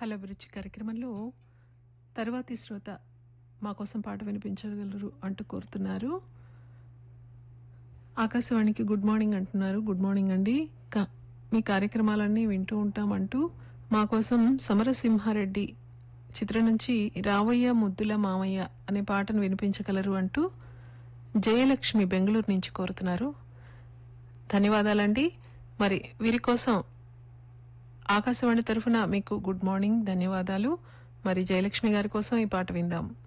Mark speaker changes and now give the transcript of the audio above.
Speaker 1: hello అభిరుచి కార్యక్రమంలో తర్వాతి శ్రోత మా కోసం పాట వినిపించగలరు అంటూ కోరుతున్నారు ఆకాశవాణికి గుడ్ మార్నింగ్ అంటున్నారు గుడ్ మార్నింగ్ అండి క- మీ కార్యక్రమాలన్నీ వింటూ ఉంటామంటూ మా కోసం సమరసింహారెడ్డి చిత్రం నుంచి రావయ్య ముద్దుల మామయ్య అనే పాటను వినిపించగలరు అంటూ జయలక్ష్మి బెంగళూరు నుంచి కోరుతున్నారు ధన్యవాదాలండి మరి వీరి కోసం ఆకాశవాణి తరఫున మీకు గుడ్ మార్నింగ్ ధన్యవాదాలు మరి జయలక్ష్మి గారి కోసం ఈ పాట విందాం